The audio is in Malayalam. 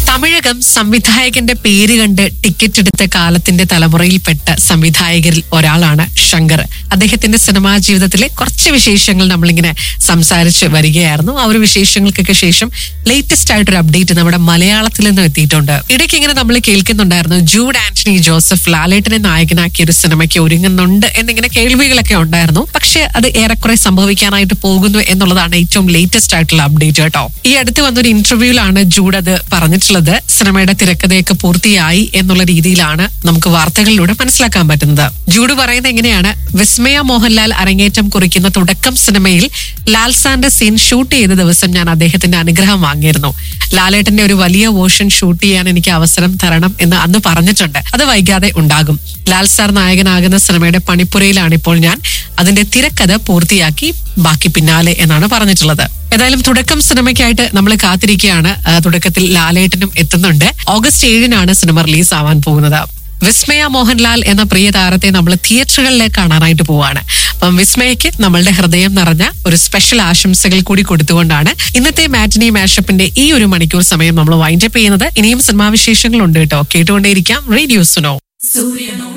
തമിഴകം സംവിധായകന്റെ പേര് കണ്ട് ടിക്കറ്റ് എടുത്ത കാലത്തിന്റെ തലമുറയിൽപ്പെട്ട സംവിധായകരിൽ ഒരാളാണ് ശങ്കർ അദ്ദേഹത്തിന്റെ സിനിമാ ജീവിതത്തിലെ കുറച്ച് വിശേഷങ്ങൾ നമ്മളിങ്ങനെ സംസാരിച്ച് വരികയായിരുന്നു ആ ഒരു വിശേഷങ്ങൾക്കൊക്കെ ശേഷം ലേറ്റസ്റ്റ് ആയിട്ടൊരു അപ്ഡേറ്റ് നമ്മുടെ മലയാളത്തിൽ നിന്നും എത്തിയിട്ടുണ്ട് ഇടയ്ക്ക് ഇങ്ങനെ നമ്മൾ കേൾക്കുന്നുണ്ടായിരുന്നു ജൂഡ് ആന്റണി ജോസഫ് ലാലേട്ടനെ നായകനാക്കിയ ഒരു സിനിമയ്ക്ക് ഒരുങ്ങുന്നുണ്ട് എന്നിങ്ങനെ കേൾവികളൊക്കെ ഉണ്ടായിരുന്നു പക്ഷെ അത് ഏറെക്കുറെ സംഭവിക്കാനായിട്ട് പോകുന്നു എന്നുള്ളതാണ് ഏറ്റവും ലേറ്റസ്റ്റ് ആയിട്ടുള്ള അപ്ഡേറ്റ് കേട്ടോ ഈ അടുത്ത് വന്നൊരു ഇന്റർവ്യൂവിലാണ് ജൂഡ് അത് പറഞ്ഞിട്ടുള്ളത് സിനിമയുടെ തിരക്കഥയൊക്കെ പൂർത്തിയായി എന്നുള്ള രീതിയിലാണ് നമുക്ക് വാർത്തകളിലൂടെ മനസ്സിലാക്കാൻ പറ്റുന്നത് ജൂഡ് പറയുന്നത് എങ്ങനെയാണ് വിസ്മയ മോഹൻലാൽ അരങ്ങേറ്റം കുറിക്കുന്ന തുടക്കം സിനിമയിൽ ലാൽസാന്റെ സീൻ ഷൂട്ട് ചെയ്ത ദിവസം ഞാൻ അദ്ദേഹത്തിന്റെ അനുഗ്രഹം വാങ്ങിയിരുന്നു ലാലേട്ടന്റെ ഒരു വലിയ വേർഷൻ ഷൂട്ട് ചെയ്യാൻ എനിക്ക് അവസരം തരണം എന്ന് അന്ന് പറഞ്ഞിട്ടുണ്ട് അത് വൈകാതെ ഉണ്ടാകും ലാൽ സാർ നായകനാകുന്ന സിനിമയുടെ പണിപ്പുരയിലാണ് ഇപ്പോൾ ഞാൻ അതിന്റെ തിരക്കഥ പൂർത്തിയാക്കി ബാക്കി പിന്നാലെ എന്നാണ് പറഞ്ഞിട്ടുള്ളത് ഏതായാലും തുടക്കം സിനിമയ്ക്കായിട്ട് നമ്മൾ കാത്തിരിക്കുകയാണ് ആ, തുടക്കത്തിൽ ലാലേട്ടനും എത്തുന്നുണ്ട് ഓഗസ്റ്റ് ഏഴിനാണ് സിനിമ റിലീസ് ആവാൻ പോകുന്നത് വിസ്മയ മോഹൻലാൽ എന്ന പ്രിയ താരത്തെ നമ്മൾ തിയേറ്ററുകളിലേക്ക് കാണാനായിട്ട് പോവാണ് അപ്പം വിസ്മയയ്ക്ക് നമ്മളുടെ ഹൃദയം നിറഞ്ഞ ഒരു സ്പെഷ്യൽ ആശംസകൾ കൂടി കൊടുത്തുകൊണ്ടാണ് ഇന്നത്തെ മാറ്റിനി മാഷപ്പിന്റെ ഈ ഒരു മണിക്കൂർ സമയം നമ്മൾ വൈൻഡപ്പ് ചെയ്യുന്നത് ഇനിയും സിനിമാ വിശേഷങ്ങളുണ്ട് കേട്ടോ കേട്ടുകൊണ്ടേയിരിക്കാം റേഡിയോ സുനോ